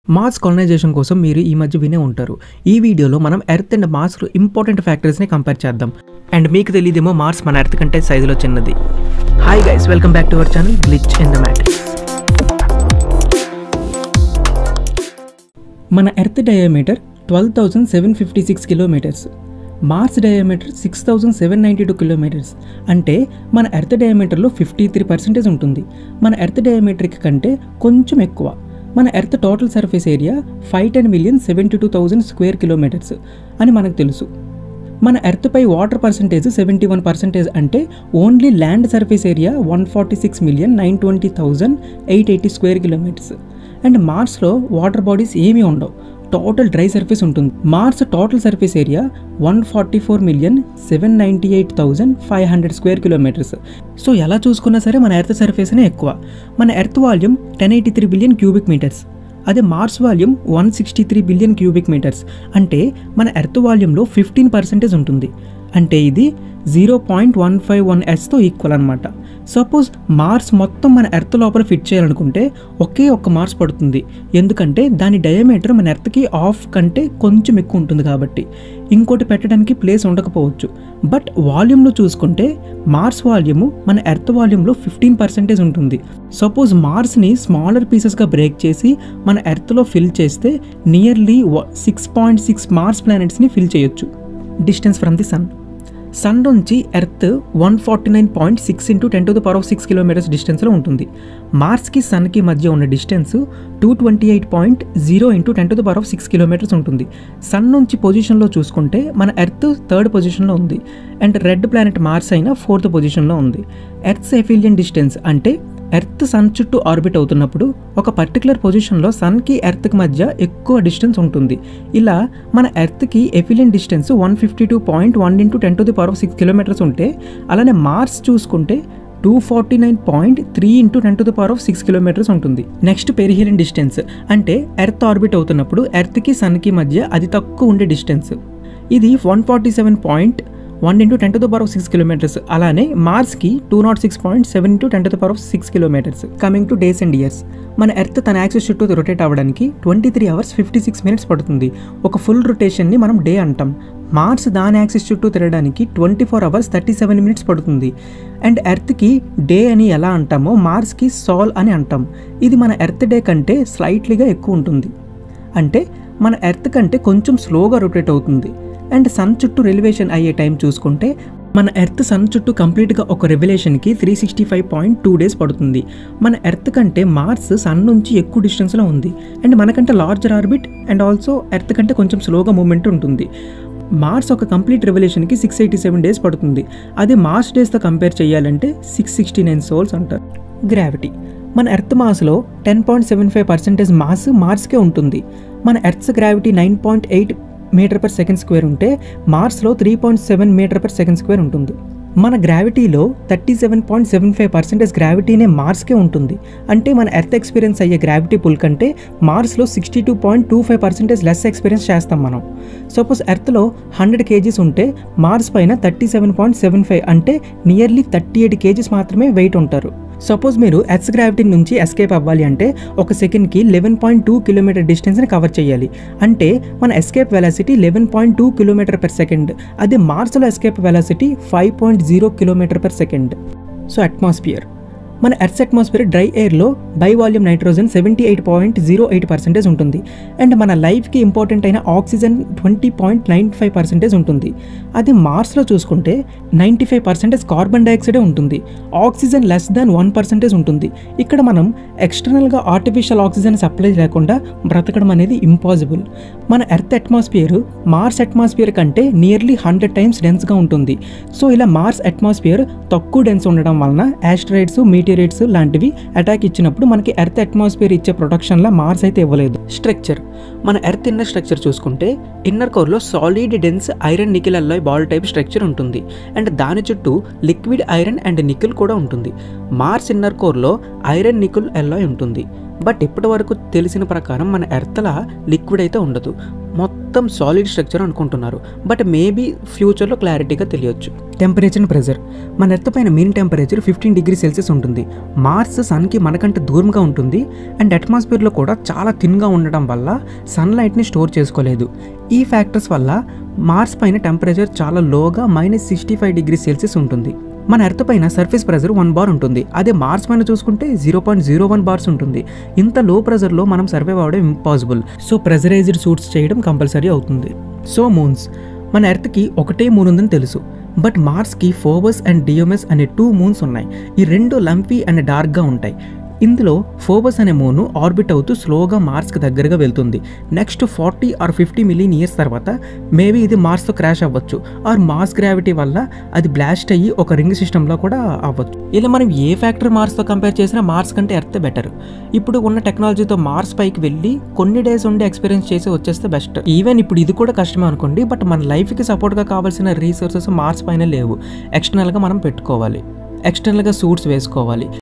Mars colonisation కోసం మీరు ఈ మధ్య వినే ఉంటారు ఈ వీడియోలో మనం ఎర్త్ అండ్ మార్స్ ఇంపార్టెంట్ ఫ్యాక్టర్స్ని కంపేర్ చేద్దాం అండ్ మీకు తెలియదేమో మార్స్ మన ఎర్త్ కంటే సైజులో చిన్నది hi guys welcome back to our channel glitch in the matrix మన earth diameter twelve thousand seven fifty six kilometres Mars diameter six thousand seven ninety two kilometres అంటే మన ఎర్త్ డయామీటర్లో ఫిఫ్టీ త్రీ పర్సెంటేజ్ ఉంటుంది మన earth డయామీటర్కి కంటే కొంచెం ఎక్కువ మన earth total surface area five ten million seventy two thousand square kilometres అని మనకు తెలుసు మన ఎర్త్పై water percentage seventy one percentage అంటే only land surface area one forty six million nine twenty thousand eight eighty square kilometres and మార్స్లో water bodies ఏమీ ఉండవు total dry surface ఉంటుంది Mars total surface area one forty four million seven ninety eight thousand five hundred square kilometres so ఎలా చూసుకున్నా సరే మన earth సర్ఫేస్నే ఎక్కువ మన earth volume ten eighty three billion cubic metres అదే Mars volume one sixty three billion cubic metres అంటే మన ఎర్త్ వాల్యూమ్లో ఫిఫ్టీన్ పర్సెంటేజ్ ఉంటుంది అంటే ఇది zero point one five one ఎస్తో ఈక్వల్ అనమాట సపోజ్ మార్స్ మొత్తం మన ఎర్త్ లోపల ఫిట్ చేయాలనుకుంటే ఒకే ఒక్క మార్స్ పడుతుంది ఎందుకంటే దాని డయామీటర్ మన ఎర్త్కి ఆఫ్ కంటే కొంచెం ఎక్కువ ఉంటుంది కాబట్టి ఇంకోటి పెట్టడానికి ప్లేస్ ఉండకపోవచ్చు బట్ వాల్యూమ్లో చూసుకుంటే మార్స్ వాల్యూమ్ మన ఎర్త్ వాల్యూమ్లో ఫిఫ్టీన్ పర్సెంటేజ్ ఉంటుంది సపోజ్ మార్స్ని స్మాలర్ పీసెస్గా బ్రేక్ చేసి మన ఎర్త్లో ఫిల్ చేస్తే nearly six point six Mars ప్లానెట్స్ని ఫిల్ చేయొచ్చు distance from the sun sun నుంచి earth one forty nine point six into ten to the power of six kilometres డిస్టెన్స్లో ఉంటుంది మార్స్కి సన్కి మధ్య ఉన్న distance two twenty eight point zero into ten to the power of six kilometres ఉంటుంది sun నుంచి పొజిషన్లో చూసుకుంటే మన ఎర్త్ థర్డ్ పొజిషన్లో ఉంది అండ్ రెడ్ ప్లానెట్ మార్స్ అయినా ఫోర్త్ పొజిషన్లో ఉంది ఎర్త్ ఎఫిలియన్ డిస్టెన్స్ అంటే ఎర్త్ సన్ చుట్టూ ఆర్బిట్ అవుతున్నప్పుడు ఒక పర్టికులర్ పొజిషన్లో సన్కి ఎర్త్కి మధ్య ఎక్కువ డిస్టెన్స్ ఉంటుంది ఇలా మన ఎర్త్కి aphelion distance one fifty two point one into ten to the power of six kilometres ఉంటే అలానే మార్స్ చూసుకుంటే two forty nine point three into ten to the power of six kilometres ఉంటుంది నెక్స్ట్ పెరిహిలియన్ డిస్టెన్స్ అంటే earth orbit అవుతున్నప్పుడు ఎర్త్కి సన్కి మధ్య అది తక్కువ ఉండే డిస్టెన్స్ ఇది one forty seven point one into ten to the power of six kilometres అలానే మార్స్కి two not six point seven into ten to the power of six kilometres coming to days and years మన earth తన axis చుట్టూ rotate అవ్వడానికి twenty three hours fifty six minutes పడుతుంది ఒక full రొటేషన్ని మనం day అంటాం మార్స్ దాని యాక్సిస్ చుట్టూ తిరగడానికి twenty four hours thirty seven minutes పడుతుంది అండ్ ఎర్త్కి డే అని ఎలా అంటామో మార్స్కి సాల్ అని అంటాం ఇది మన ఎర్త్ డే కంటే స్లైట్లీగా ఎక్కువ ఉంటుంది అంటే మన ఎర్త్ కంటే కొంచెం స్లోగా రొటేట్ అవుతుంది అండ్ సన్ చుట్టూ రెలివేషన్ అయ్యే టైం చూసుకుంటే మన ఎర్త్ సన్ చుట్టూ కంప్లీట్గా ఒక రెవల్యూషన్కి three sixty five point two days పడుతుంది మన ఎర్త్ కంటే మార్స్ సన్ నుంచి ఎక్కువ డిస్టెన్స్లో ఉంది అండ్ మనకంటే larger orbit and also earth కంటే కొంచెం స్లోగా మూమెంట్ ఉంటుంది మార్స్ ఒక కంప్లీట్ రెవల్యూషన్కి సిక్స్ ఎయిటీ సెవెన్ డేస్ పడుతుంది అదే మార్స్ డేస్తో కంపేర్ చేయాలంటే సిక్స్ సిక్స్టీ నైన్ సోల్స్ అంటారు గ్రావిటీ మన ఎర్త్ మాస్లో ten point seven five percentage mass మార్స్కే ఉంటుంది మన earth's gravity nine point eight metre per second square ఉంటే మార్స్లో three point seven metre per second square ఉంటుంది మన గ్రావిటీలో thirty seven point seven five percentage గ్రావిటీనే మార్స్కే ఉంటుంది అంటే మన ఎర్త్ ఎక్స్పీరియన్స్ అయ్యే గ్రావిటీ పుల్ కంటే మార్స్లో sixty two point two five percentage less experience చేస్తాం మనం సపోజ్ ఎర్త్లో హండ్రెడ్ కేజీస్ ఉంటే మార్స్ పైన thirty seven point seven five అంటే నియర్లీ థర్టీ ఎయిట్ కేజీస్ మాత్రమే వెయిట్ ఉంటారు సపోజ్ మీరు ఎర్త్ గ్రావిటీ నుంచి ఎస్కేప్ అవ్వాలి అంటే ఒక సెకండ్కి లెవెన్ పాయింట్ టూ కిలోమీటర్ డిస్టెన్స్ని కవర్ చేయాలి అంటే మన escape velocity eleven point two kilometre per second అదే మార్స్లో escape velocity five point zero kilometre per second so atmosphere మన ఎర్త్ అట్మాస్ఫియర్ డ్రై ఎయిర్లో by volume nitrogen seventy eight point zero eight percentage ఉంటుంది and మన లైఫ్కి important అయిన oxygen twenty point nine five percentage ఉంటుంది అది మార్స్లో చూసుకుంటే నైంటీ ఫైవ్ పర్సెంటేజ్ కార్బన్ డైఆక్సైడే ఉంటుంది oxygen less than one percentage ఉంటుంది ఇక్కడ మనం ఎక్స్టర్నల్గా ఆర్టిఫిషియల్ ఆక్సిజన్ సప్లై లేకుండా బ్రతకడం అనేది ఇంపాసిబుల్ మన ఎర్త్ అట్మాస్ఫియర్ మార్స్ అట్మాస్ఫియర్ కంటే నియర్లీ హండ్రెడ్ టైమ్స్ డెన్స్గా ఉంటుంది సో ఇలా మార్స్ అట్మాస్ఫియర్ తక్కువ డెన్స్ ఉండడం వలన యాస్ట్రాయిడ్స్ మీటియరేట్స్ లాంటివి అటాక్ ఇచ్చినప్పుడు మనకి ఎర్త్ అట్మాస్ఫియర్ ఇచ్చే ప్రొటెక్షన్లా మార్స్ అయితే ఇవ్వలేదు స్ట్రక్చర్ మన ఎర్త్ ఇన్నర్ స్ట్రక్చర్ చూసుకుంటే ఇన్నర్ కోర్లో solid dense iron nickel alloy ball type structure ఉంటుంది అండ్ దాని చుట్టూ లిక్విడ్ ఐరన్ అండ్ నికిల్ కూడా ఉంటుంది మార్స్ ఇన్నర్ కోర్లో ఐరన్ నికిల్ అల్లాయ్ ఉంటుంది బట్ ఇప్పటి వరకు తెలిసిన ప్రకారం మన ఎర్త్లా లిక్విడ్ అయితే ఉండదు మొత్తం సాలిడ్ స్ట్రక్చర్ అనుకుంటున్నారు బట్ మేబీ ఫ్యూచర్లో క్లారిటీగా తెలియచ్చు టెంపరేచర్ అండ్ ప్రెజర్ మన ఎర్త్ పైన mean temperature fifteen degree Celsius ఉంటుంది మార్స్ సన్కి మనకంటే దూరంగా ఉంటుంది అండ్ అట్మాస్ఫియర్లో కూడా చాలా థిన్గా ఉండడం వల్ల సన్లైట్ని స్టోర్ చేసుకోలేదు ఈ ఫ్యాక్టర్స్ వల్ల మార్స్ పైన టెంపరేచర్ చాలా లోగా minus sixty five degree Celsius ఉంటుంది మన ఎర్త్ పైన సర్ఫేస్ ప్రెజర్ వన్ బార్ ఉంటుంది అదే మార్స్ పైన చూసుకుంటే zero point zero one bars ఉంటుంది ఇంత లో ప్రెజర్లో మనం సర్వైవ్ అవ్వడం ఇంపాసిబుల్ సో ప్రెజరైజ్డ్ సూట్స్ చేయడం కంపల్సరీ అవుతుంది సో మూన్స్ మన ఎర్త్కి ఒకటే మూన్ ఉందని తెలుసు బట్ మార్స్కి ఫోబస్ అండ్ డియోమెస్ అనే టూ మూన్స్ ఉన్నాయి ఈ రెండు లంపీ అండ్ డార్క్గా ఉంటాయి ఇందులో ఫోబస్ అనే మూన్ ఆర్బిట్ అవుతూ స్లోగా మార్స్కి దగ్గరగా వెళ్తుంది next forty or fifty million years తర్వాత మేబీ ఇది మార్స్తో క్రాష్ అవ్వచ్చు ఆర్ మార్స్ గ్రావిటీ వల్ల అది బ్లాస్ట్ అయ్యి ఒక రింగ్ సిస్టంలో కూడా అవ్వచ్చు ఇలా మనం ఏ ఫ్యాక్టర్ మార్స్తో కంపేర్ చేసినా మార్స్ కంటే ఎర్త్ బెటర్ ఇప్పుడు ఉన్న టెక్నాలజీతో మార్స్ పైకి వెళ్ళి కొన్ని డేస్ ఉండి ఎక్స్పీరియన్స్ చేసి వచ్చేస్తే బెస్ట్ ఈవెన్ ఇప్పుడు ఇది కూడా కష్టమే అనుకోండి బట్ మన లైఫ్కి సపోర్ట్గా కావాల్సిన రీసోర్సెస్ మార్స్ పైన లేవు ఎక్స్టర్నల్గా మనం పెట్టుకోవాలి ఎక్స్టర్నల్గా సూట్స్ వేసుకోవాలి